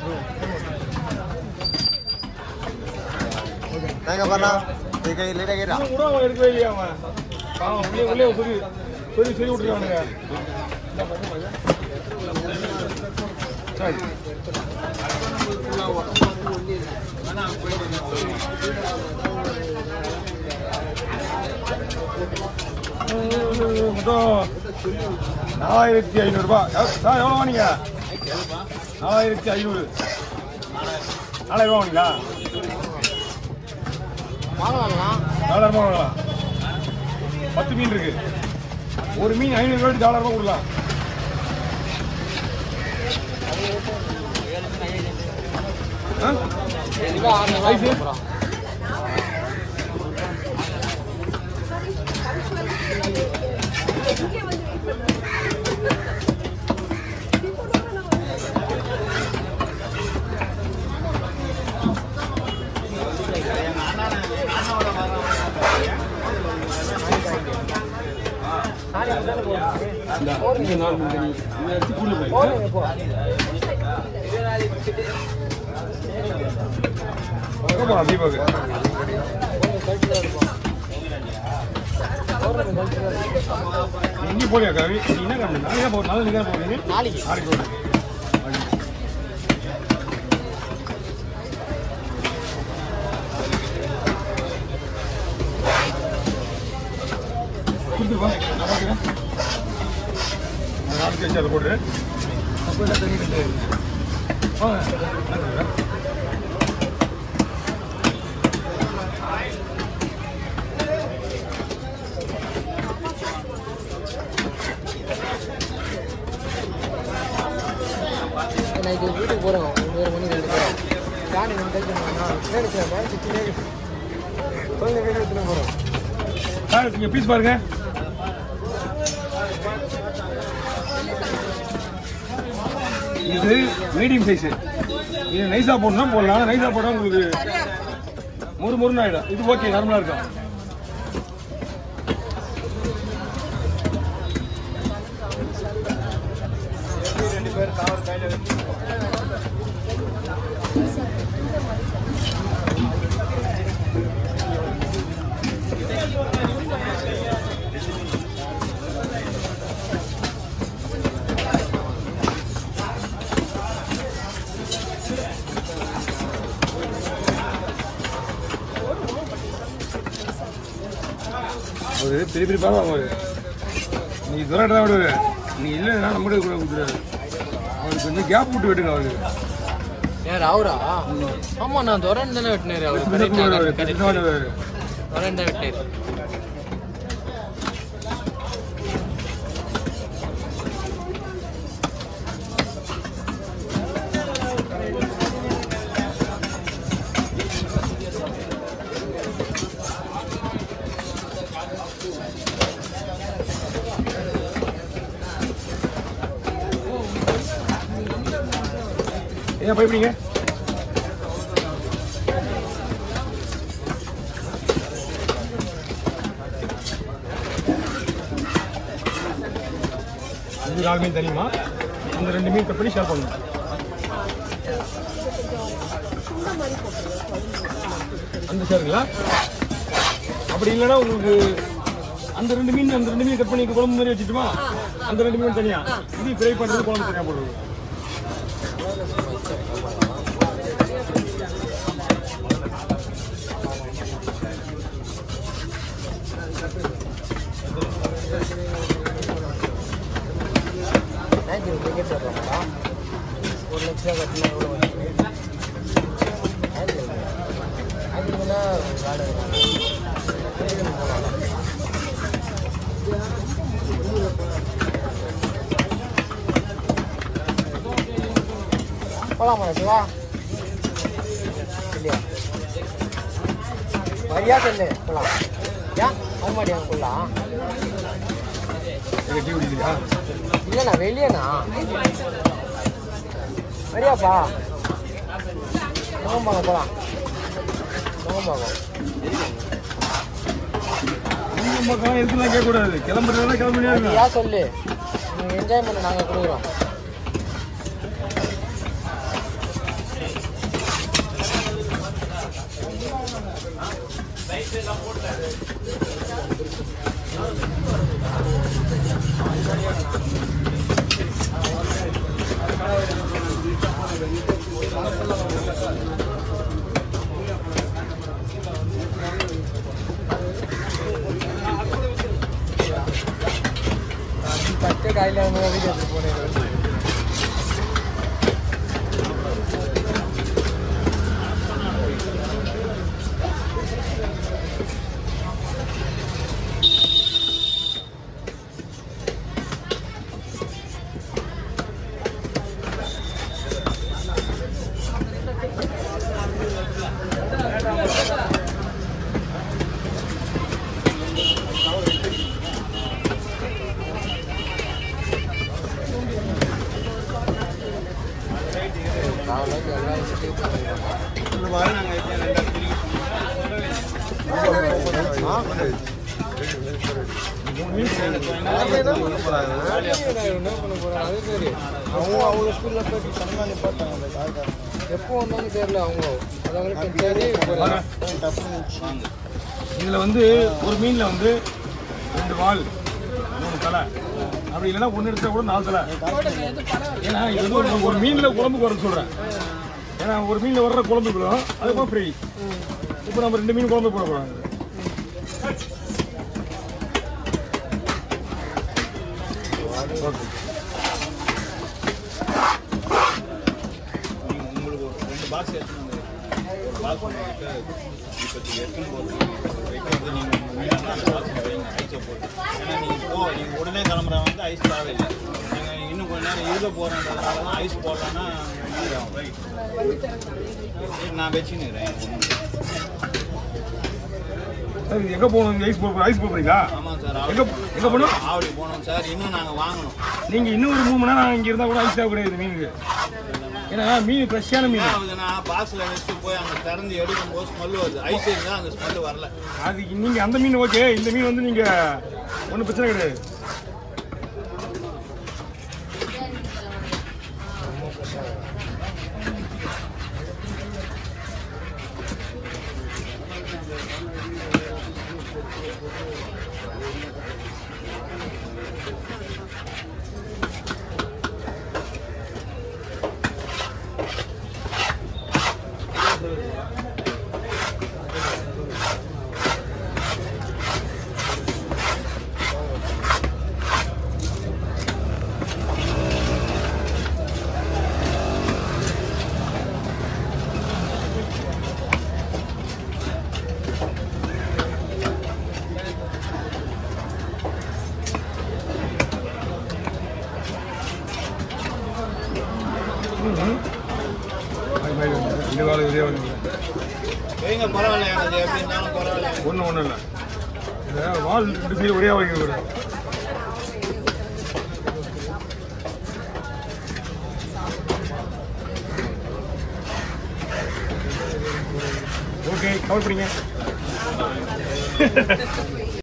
நாங்க பண்ணா இது லேட் ஆகிறா இன்னும் கூட அவன் எடுக்கவே இல்லையா அவன் பாவம் உள்ளே உள்ளே சொல்லி சொல்லி சொல்லி விட்டுருக்கானுங்க சரி மொத்தம் நாலாயிரத்தி ஐநூறுரூபா சார் எவ்வளோ வாங்க நாலாயிரத்தி ஐநூறு நாலாயிரம் ரூபா வாங்கிங்களா வாங்கலாம் நாலாயிரம் ரூபாய் வாங்கலாம் பத்து மீன் இருக்கு ஒரு மீன் ஐநூறு ரூபாய்க்கு நாலாயிரம் ரூபாய் கொடுக்கலாம் ஆ? சைஸு? இந்தா, இங்க நாலு மீன் தண்ணி. இதை எடுத்து கூண்டுல போடு. எங்க போறான் தீபக்? நீ எங்கேயும் போலியா கவி நீ என்ன கண்டு நாளைக்கு போ நாளைக்கு தான் போறீங்க நாளைக்கு. நாளைக்கு போறேன் கொடுத்து வா நான் பார்க்குறேன் நாளைக்கு வச்சு அதை போட்டு அப்போ என்ன தண்ணி கட்டு வாங்க என்ன தருவேன்? நைட்டு வீட்டுக்கு போகிறோம் ஒன்பது மணி ரெண்டு பேரும் காணி ரெண்டு கழிச்சு நினைக்கிறேன் சுற்றினே குழந்தை கையில் எடுத்துன்னு போகிறோம் சார் நீங்க பீஸ் பாருங்க இது மீடியம் சைஸ் இது நைஸா போடணும்னா போடலாம் நைஸா போட்டா உங்களுக்கு முறு முருன்னு ஆயிடும் இது ஓகே நார்மலா இருக்கும் ஒரு பெரிய பெரிய பாவம் அவரு நீ துராட்ட தான் விடுவாரு நீ இல்லைன்னா நம்ம கூட கொடுத்துருவாரு அவருக்கு கொஞ்சம் கேப் விட்டு விட்டுங்க அவருக்கு யார் அவரா ஆமா நான் துரன் தானே வெட்டினாரு அவர் விடுவாரு, பெருசா விடுவாரு. துரன் தான் வெட்டினாரு ஏன் பயப்படுங்க இது நாலு மீன் தெரியுமா அந்த ரெண்டு மீன் கட் பண்ணி ஷேர் பண்ணணும் அந்த ஷேருங்களா அப்படி இல்லைன்னா உங்களுக்கு அந்த ரெண்டு மீன் அந்த ரெண்டு மீன் கட் பண்ணி குழம்பு மாதிரி வச்சுட்டுமா அந்த ரெண்டு மீன் தனியா இது ஃப்ரை பண்ணுறது குழம்பு தனியாக போடுறது நைட்டு டிக்கெட் தருவாங்களா ஒரு லட்சம் ரூபா கட்டினா எவ்வளோ வந்து அதுக்குன்னா வாடகை போலாமா சிவா இல்லையா வரியா சொல்லு போலாம் ஏன் அவமாடியா போலாம் எங்கள் டீ குடிக்கிறியா இல்லைண்ணா வெளியேண்ணா வரியாப்பா நோம்பாங்க போலாம் நோம்பாங்க உங்க பக்கம் இருக்குலாம் கேட்கக்கூடாது கிளம்புறதா கிளம்பினே இருக்கணும் யா சொல்லு நீங்கள் என்ஜாய் பண்ண நாங்கள் கொடுக்குறோம் பச்சை காயில வீடியோ எடுத்து போனேன் காவலுக்கு எல்லாம் வச்சுட்டு என்ன பண்ண போறாங்க அது சரி அவங்க அவங்க ஸ்கூல்ல போய் தனியாக நிப்பாட்டாங்க அந்த காய்க்கார எப்போ வந்தாலும் தெரியல அவங்க அது அவங்களுக்கு தெரிய போறாங்க இதுல வந்து ஒரு மீன்ல வந்து ரெண்டு வால் மூணு தலை அப்படி இல்லைன்னா ஒன்று எடுத்தா கூட நாலு தலை ஏன்னா இது வந்து ஒரு- ஒரு மீன்ல குழம்புக்கு வரன்னு சொல்றேன் ஏன்னா ஒரு மீன்ல வர்ற குழம்புக்குள்ள அதுக்கப்புறம் ஃப்ரை இப்போ நம்ம ரெண்டு மீன் குழம்பு போட போறாங்க ஓகே உங்களுக்கு ஒரு ரெண்டு பாக்ஸ் எடுத்துன்னு வந்து ஒரு பாக்ஸ் வந்துட்டு இப்போதைக்கு எடுத்துன்னு போகிறது வைக்கிறது நீங்கள் மீனாக அந்த பாக்ஸ் வைங்க ஐஸை போட்டு ஏன்னா நீங்கள் போ நீங்கள் உடனே கிளம்புற வந்து ஐஸ் தேவையில்லை நீங்கள் இன்னும் கொஞ்ச நேரம் இருக்க போகிறன்றதுனால தான் ஐஸ் போடலான்னா மீறாகும் சரி, நான் வச்சுன்னுறேன் சார் இது எங்க போகணும் இந்த ஐஸ் போக ஐஸ் போகிறீங்களா ஆமாம் சார் எங்க எங்க போகணும் ஆவடி போகணும் சார் இன்னும் நாங்கள் வாங்கணும் நீங்க இன்னும் ஒரு மூணு மணி நேரம் இங்க இருந்தா கூட ஐஸ் தேவை கிடையாது மீனுக்கு ஏன்னா மீன் ஃப்ரெஷ்ஷான மீன் என்ன ஆகுதுன்னா பாக்ஸில் வச்சுட்டு போய் அங்கே திறந்து எடுக்கும்போது ஸ்மெல் வருது ஐஸ் இருந்தால் அந்த ஸ்மெல் வரல அது நீங்க அந்த மீன் ஓகே இந்த மீன் வந்து நீங்க ஒன்றும் பிரச்சனை கிடையாது அது மாதிரி வந்து இந்த வேலை இதே வந்து வைங்க பரவாயில்ல எனக்கு எப்படி இருந்தாலும் பரவாயில்ல ஒன்றும் ஒன்றும் இல்லை இந்த வால் ரெண்டு சைடு ஒரே வைக்க வரும் ஓகே கவர் பண்ணிங்க